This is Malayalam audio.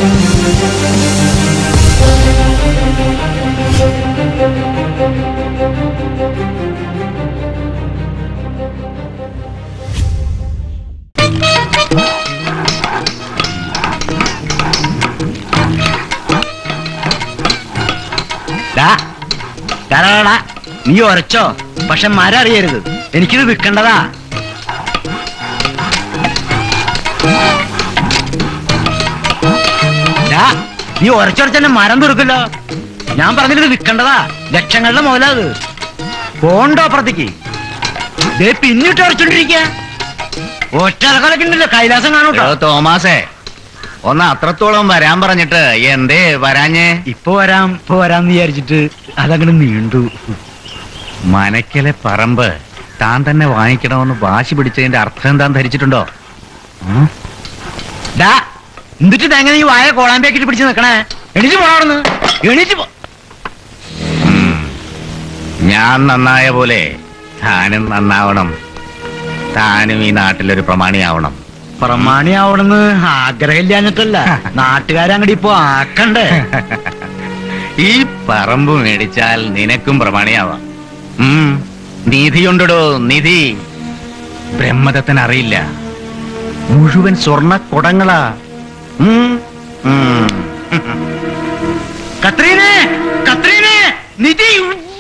ഡാ, ഡാ, ഡാ, ഡാ, നീ ഉരച്ചോ പക്ഷെ മരം അറിയരുത് എനിക്കിത് വിൽക്കണ്ടതാ ഡാ, നീ ഉരച്ചുറച്ചെന്നെ മരം തുറക്കല്ലോ ഞാൻ പറഞ്ഞിട്ട് വിൽക്കണ്ടതാ ലക്ഷങ്ങളുടെ മുതലാത് പോണ്ടോ അപ്പുറത്തേക്ക് ദേ പിന്നിട്ട് ഉരച്ചോണ്ടിരിക്ക ഒറ്റ ഉണ്ടല്ലോ കൈലാസം കാണൂട്ടോ എടോ തോമാസേ ഒന്ന് അത്രത്തോളം വരാൻ പറഞ്ഞിട്ട് എന്തേ വരാഞ്ഞേ ഇപ്പൊ വരാം ഇപ്പൊ വരാന്ന് വിചാരിച്ചിട്ട് അതങ്ങനെ നീണ്ടു മനക്കലെ പറമ്പ് താൻ തന്നെ വാങ്ങിക്കണമെന്ന് വാശി പിടിച്ചതിന്റെ അർത്ഥം എന്താന്ന് ധരിച്ചിട്ടുണ്ടോ ഉം? ഡാ എന്നിട്ട് തേങ്ങ നീ വായ കോളാമ്പിയാക്കിട്ട് പിടിച്ച് നിക്കണേ എണീച്ച് പോണാർന്ന് എണീച്ച് പോ ഉം. ഞാൻ നന്നായ പോലെ താനും നന്നാവണം താനും ഈ നാട്ടിലൊരു പ്രമാണിയാവണം പ്രമാണിയാവണെന്ന് ആഗ്രഹമില്ലാഞ്ഞിട്ടല്ല നാട്ടുകാരങ്ങടി ഇപ്പൊ ആക്കണ്ടേ ഈ പറമ്പ് മേടിച്ചാൽ നിനക്കും പ്രമാണിയാവാം ഉം. നിധിയുണ്ടോ നിധി ബ്രഹ്മദത്തൻ അറിയില്ല മുഴുവൻ സ്വർണ്ണ കുടങ്ങളാ ഉം. ഉം. കത്രീനെ കത്രീനെ നിധി